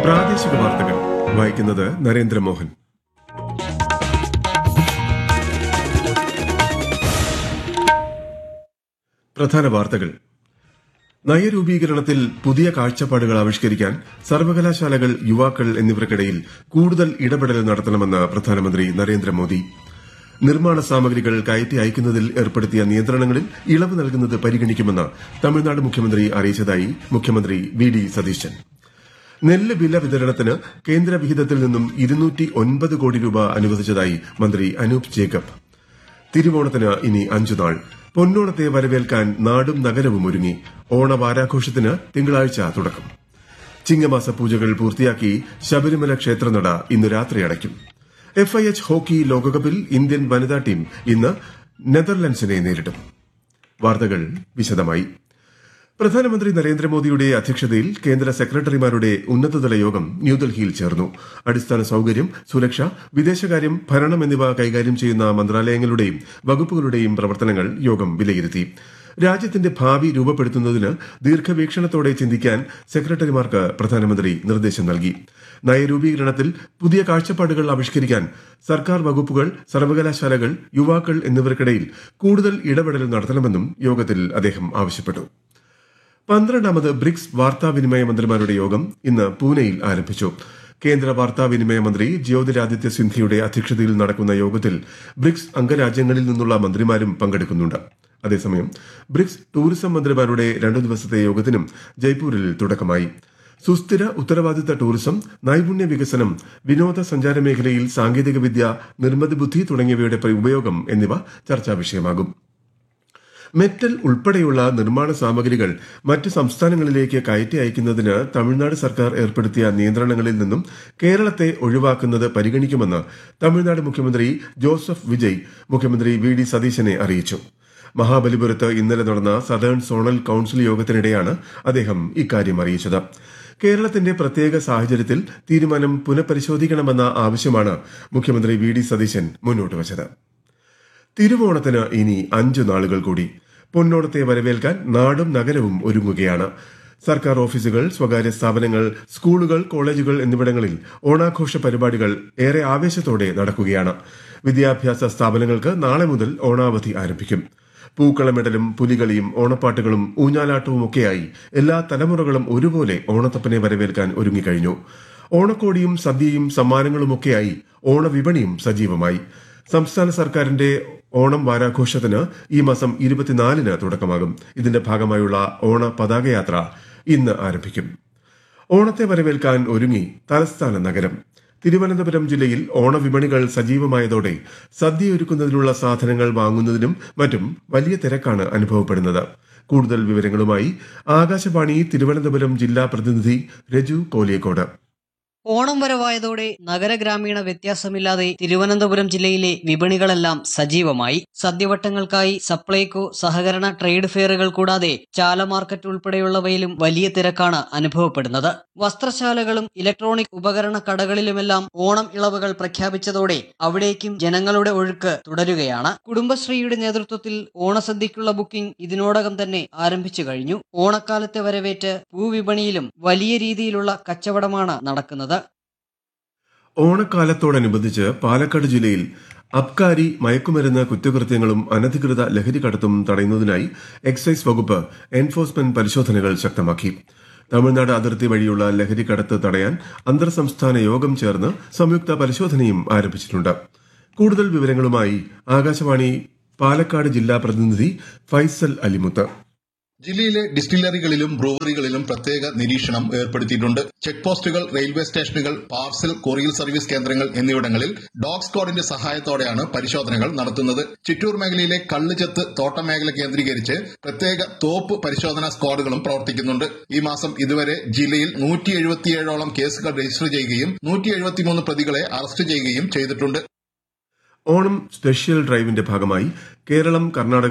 പ്രാദേശിക വാർത്തകൾ വായിക്കുന്നത് നരേന്ദ്രമോഹൻ പ്രധാന വാർത്തകൾ നയരൂപീകരണത്തിൽ പുതിയ കാഴ്ചപ്പാടുകൾ ആവിഷ്കരിക്കാൻ സർവകലാശാലകൾ യുവാക്കൾ എന്നിവർക്കിടയിൽ കൂടുതൽ ഇടപെടൽ നടത്തണമെന്ന് പ്രധാനമന്ത്രി നരേന്ദ്രമോദി നിർമ്മാണ സാമഗ്രികൾ കയറ്റി അയക്കുന്നതിൽ ഏർപ്പെടുത്തിയ നിയന്ത്രണങ്ങളിൽ ഇളവ് നൽകുന്നത് പരിഗണിക്കുമെന്ന് തമിഴ്നാട് മുഖ്യമന്ത്രി അറിയിച്ചതായി മുഖ്യമന്ത്രി വി ഡി സതീശൻ നെല്ല് വില വിതരണത്തിന് കേന്ദ്ര വിഹിതത്തിൽ നിന്നും ഇരുന്നൂറ്റി ഒൻപത് കോടി രൂപ അനുവദിച്ചതായി മന്ത്രി അനൂപ് ജേക്കബ് തിരുവോണത്തിന് ഇനി അഞ്ചു നാൾ പൊന്നോണത്തെ വരവേൽക്കാൻ നാടും നഗരവും ഒരുങ്ങി ഓണവാരാഘോഷത്തിന് തിങ്കളാഴ്ച തുടക്കം ചിങ്ങമാസ പൂജകൾ പൂർത്തിയാക്കി ശബരിമല ക്ഷേത്രനട ഇന്ന് രാത്രി അടയ്ക്കും എഫ്ഐഎച്ച് ഹോക്കി ലോകകപ്പിൽ ഇന്ത്യൻ വനിതാ ടീം ഇന്ന് നെതർലൻഡ്സിനെ നേരിടും വാർത്തകൾ വിശദമായി പ്രധാനമന്ത്രി നരേന്ദ്രമോദിയുടെ അധ്യക്ഷതയിൽ കേന്ദ്ര സെക്രട്ടറിമാരുടെ ഉന്നതതല യോഗം ന്യൂഡൽഹിയിൽ ചേർന്നു അടിസ്ഥാന സൌകര്യം സുരക്ഷ വിദേശകാര്യം ഭരണം എന്നിവ കൈകാര്യം ചെയ്യുന്ന മന്ത്രാലയങ്ങളുടെയും വകുപ്പുകളുടെയും പ്രവർത്തനങ്ങൾ യോഗം വിലയിരുത്തി രാജ്യത്തിന്റെ ഭാവി രൂപപ്പെടുത്തുന്നതിന് ദീർഘവീക്ഷണത്തോടെ ചിന്തിക്കാൻ സെക്രട്ടറിമാർക്ക് പ്രധാനമന്ത്രി നിർദ്ദേശം നൽകി നയരൂപീകരണത്തിൽ പുതിയ കാഴ്ചപ്പാടുകൾ ആവിഷ്കരിക്കാൻ സർക്കാർ വകുപ്പുകൾ സർവകലാശാലകൾ യുവാക്കൾ എന്നിവർക്കിടയിൽ കൂടുതൽ ഇടപെടൽ നടത്തണമെന്നും യോഗത്തിൽ അദ്ദേഹം ആവശ്യപ്പെട്ടു പന്ത്രണ്ടാമത് ബ്രിക്സ് വാർത്താവിനിമയ മന്ത്രിമാരുടെ യോഗം ഇന്ന് പൂനെയിൽ ആരംഭിച്ചു കേന്ദ്ര വാർത്താവിനിമയ മന്ത്രി ജ്യോതിരാദിത്യ സിന്ധ്യയുടെ അധ്യക്ഷതയിൽ നടക്കുന്ന യോഗത്തിൽ ബ്രിക്സ് അംഗരാജ്യങ്ങളിൽ നിന്നുള്ള മന്ത്രിമാരും പങ്കെടുക്കുന്നുണ്ട് അതേസമയം ബ്രിക്സ് ടൂറിസം മന്ത്രിമാരുടെ രണ്ടു ദിവസത്തെ യോഗത്തിനും ജയ്പൂരിൽ തുടക്കമായി സുസ്ഥിര ഉത്തരവാദിത്ത ടൂറിസം നൈപുണ്യ വികസനം വിനോദസഞ്ചാര മേഖലയിൽ സാങ്കേതികവിദ്യ നിർമ്മിത ബുദ്ധി തുടങ്ങിയവയുടെ ഉപയോഗം എന്നിവ ചർച്ചാ വിഷയമാകും മെറ്റൽ ഉൾപ്പെടെയുള്ള നിർമ്മാണ സാമഗ്രികൾ മറ്റ് സംസ്ഥാനങ്ങളിലേക്ക് കയറ്റി അയക്കുന്നതിന് തമിഴ്നാട് സർക്കാർ ഏർപ്പെടുത്തിയ നിയന്ത്രണങ്ങളിൽ നിന്നും കേരളത്തെ ഒഴിവാക്കുന്നത് പരിഗണിക്കുമെന്ന് തമിഴ്നാട് മുഖ്യമന്ത്രി ജോസഫ് വിജയ് മുഖ്യമന്ത്രി വി ഡി സതീശനെ അറിയിച്ചു മഹാബലിപുരത്ത് ഇന്നലെ നടന്ന സദേൺ സോണൽ കൌൺസിൽ യോഗത്തിനിടെയാണ് അദ്ദേഹം ഇക്കാര്യം അറിയിച്ചത് കേരളത്തിന്റെ പ്രത്യേക സാഹചര്യത്തിൽ തീരുമാനം പുനഃപരിശോധിക്കണമെന്ന ആവശ്യമാണ് മുഖ്യമന്ത്രി വി ഡി സതീശൻ മുന്നോട്ട് വച്ചത് തിരുവോണത്തിന് ഇനി അഞ്ചു നാളുകൾ കൂടി പൊന്നോണത്തെ വരവേൽക്കാൻ നാടും നഗരവും ഒരുങ്ങുകയാണ് സർക്കാർ ഓഫീസുകൾ സ്വകാര്യ സ്ഥാപനങ്ങൾ സ്കൂളുകൾ കോളേജുകൾ എന്നിവിടങ്ങളിൽ ഓണാഘോഷ പരിപാടികൾ ഏറെ ആവേശത്തോടെ നടക്കുകയാണ് വിദ്യാഭ്യാസ സ്ഥാപനങ്ങൾക്ക് നാളെ മുതൽ ഓണാവധി ആരംഭിക്കും പൂക്കളമിടലും പുലികളിയും ഓണപ്പാട്ടുകളും ഊഞ്ഞാലാട്ടവുമൊക്കെയായി എല്ലാ തലമുറകളും ഒരുപോലെ ഓണത്തപ്പനെ വരവേൽക്കാൻ ഒരുങ്ങിക്കഴിഞ്ഞു ഓണക്കോടിയും സദ്യയും സമ്മാനങ്ങളുമൊക്കെയായി ഓണവിപണിയും സജീവമായി സംസ്ഥാന സർക്കാരിന്റെ ഓണം വാരാഘോഷത്തിന് ഈ മാസം ഇരുപത്തിനാലിന് തുടക്കമാകും ഇതിന്റെ ഭാഗമായുള്ള ഓണ പതാകയാത്ര ഇന്ന് ആരംഭിക്കും ഓണത്തെ വരവേൽക്കാൻ ഒരുങ്ങി തലസ്ഥാന നഗരം തിരുവനന്തപുരം ജില്ലയിൽ ഓണവിപണികൾ സജീവമായതോടെ സദ്യയൊരുക്കുന്നതിനുള്ള സാധനങ്ങൾ വാങ്ങുന്നതിനും മറ്റും വലിയ തിരക്കാണ് അനുഭവപ്പെടുന്നത് കൂടുതൽ വിവരങ്ങളുമായി ആകാശവാണി തിരുവനന്തപുരം ജില്ലാ പ്രതിനിധി രജു കോലിയക്കോട് ഓണം വരവായതോടെ നഗരഗ്രാമീണ വ്യത്യാസമില്ലാതെ തിരുവനന്തപുരം ജില്ലയിലെ വിപണികളെല്ലാം സജീവമായി സദ്യവട്ടങ്ങൾക്കായി സപ്ലൈകോ സഹകരണ ട്രേഡ് ഫെയറുകൾ കൂടാതെ ചാല മാർക്കറ്റ് ഉൾപ്പെടെയുള്ളവയിലും വലിയ തിരക്കാണ് അനുഭവപ്പെടുന്നത് വസ്ത്രശാലകളും ഇലക്ട്രോണിക് ഉപകരണ കടകളിലുമെല്ലാം ഓണം ഇളവുകൾ പ്രഖ്യാപിച്ചതോടെ അവിടേക്കും ജനങ്ങളുടെ ഒഴുക്ക് തുടരുകയാണ് കുടുംബശ്രീയുടെ നേതൃത്വത്തിൽ ഓണസദ്യക്കുള്ള ബുക്കിംഗ് ഇതിനോടകം തന്നെ ആരംഭിച്ചു കഴിഞ്ഞു ഓണക്കാലത്തെ വരവേറ്റ് പൂവിപണിയിലും വലിയ രീതിയിലുള്ള കച്ചവടമാണ് നടക്കുന്നത് ഓണക്കാലത്തോടനുബന്ധിച്ച് പാലക്കാട് ജില്ലയിൽ അബ്കാരി മയക്കുമരുന്ന് കുറ്റകൃത്യങ്ങളും അനധികൃത ലഹരി കടത്തും തടയുന്നതിനായി എക്സൈസ് വകുപ്പ് എൻഫോഴ്സ്മെന്റ് പരിശോധനകൾ ശക്തമാക്കി തമിഴ്നാട് അതിർത്തി വഴിയുള്ള ലഹരി കടത്ത് തടയാൻ അന്തർ സംസ്ഥാന യോഗം ചേർന്ന് സംയുക്ത പരിശോധനയും ആരംഭിച്ചിട്ടുണ്ട് കൂടുതൽ വിവരങ്ങളുമായി ആകാശവാണി പാലക്കാട് ജില്ലാ പ്രതിനിധി ഫൈസൽ അലിമുത്ത് ജില്ലയിലെ ഡിസ്റ്റിലറികളിലും ബ്രൂവറികളിലും പ്രത്യേക നിരീക്ഷണം ഏർപ്പെടുത്തിയിട്ടുണ്ട് ചെക്ക് പോസ്റ്റുകൾ റെയിൽവേ സ്റ്റേഷനുകൾ പാർസൽ കൊറിയർ സർവീസ് കേന്ദ്രങ്ങൾ എന്നിവിടങ്ങളിൽ ഡോഗ് സ്ക്വാഡിന്റെ സഹായത്തോടെയാണ് പരിശോധനകൾ നടത്തുന്നത് ചിറ്റൂർ മേഖലയിലെ കള്ളുചെത്ത് തോട്ടം മേഖല കേന്ദ്രീകരിച്ച് പ്രത്യേക തോപ്പ് പരിശോധനാ സ്ക്വാഡുകളും പ്രവർത്തിക്കുന്നുണ്ട് ഈ മാസം ഇതുവരെ ജില്ലയിൽ നൂറ്റി എഴുപത്തിയേഴോളം കേസുകൾ രജിസ്റ്റർ ചെയ്യുകയും നൂറ്റി എഴുപത്തിമൂന്ന് പ്രതികളെ അറസ്റ്റ് ചെയ്യുകയും ചെയ്തിട്ടുണ്ട് ഓണം സ്പെഷ്യൽ ഡ്രൈവിന്റെ ഭാഗമായി കേരളം കർണാടക